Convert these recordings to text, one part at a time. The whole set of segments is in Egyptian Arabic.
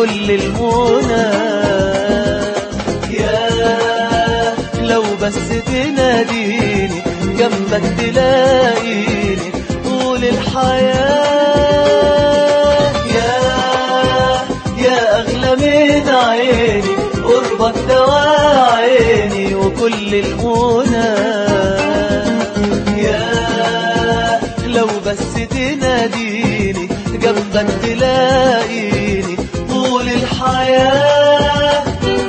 وكل المنى يا لو بس تناديني جنبك تلاقيني طول الحياة يا يا أغلى من عيني قربك دواء عيني وكل المنى يا لو بس تناديني جنبك تلاقيني طول الحياة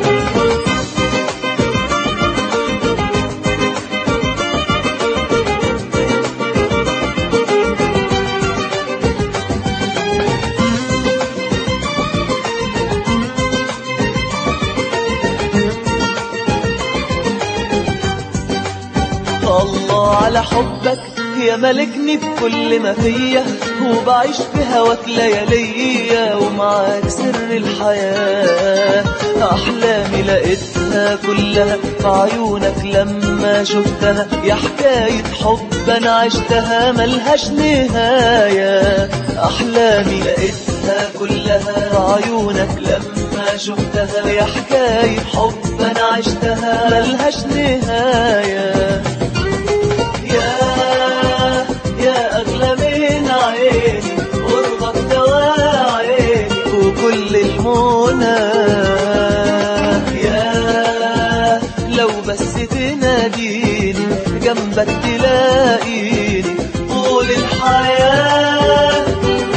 الله على حبك يا ملكني بكل ما فيا وبعيش في هواك لياليا ومعاك سر الحياة أحلامي لقيتها كلها في عيونك لما شفتها يا حكاية حب أنا عشتها ملهاش نهاية أحلامي لقيتها كلها في عيونك لما شفتها يا حكاية حب أنا عشتها ملهاش نهاية يا يا أغلى من عيني قربك دواء عيني وكل المنى يا لو بس تناديني جنبك تلاقيني طول الحياة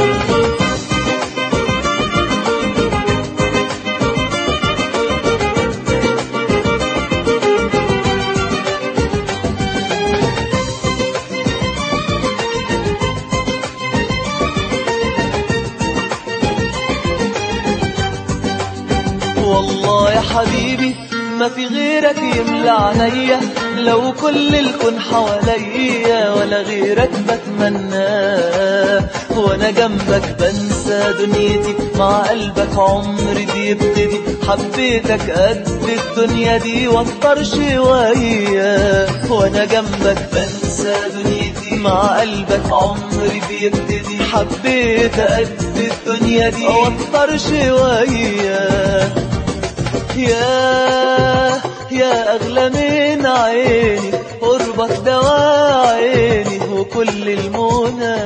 والله يا حبيبي ما في غيرك يملى عينيا لو كل الكون حواليا ولا غيرك بتمناه وانا جنبك بنسى دنيتي مع قلبك عمري بيبتدي حبيتك قد الدنيا دي واكتر شوية وانا جنبك بنسى دنيتي مع قلبك عمري بيبتدي حبيت قد الدنيا دي واكتر شوية يا يا أغلى من عيني قربك دواء عيني وكل المنى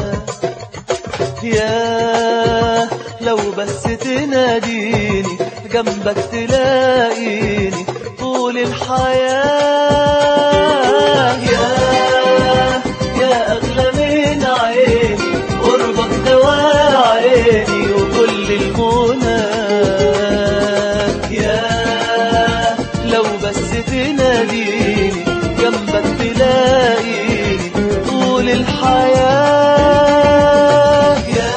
يا لو بس تناديني جنبك تلاقيني طول الحياة يا يا أغلى من عيني قربك دواء عيني وكل المنى يا لو بس تناديني جنبك تلاقيني طول الحياة يا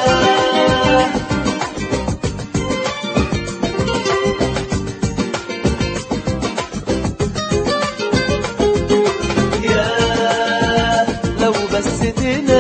يا لو بس تناديني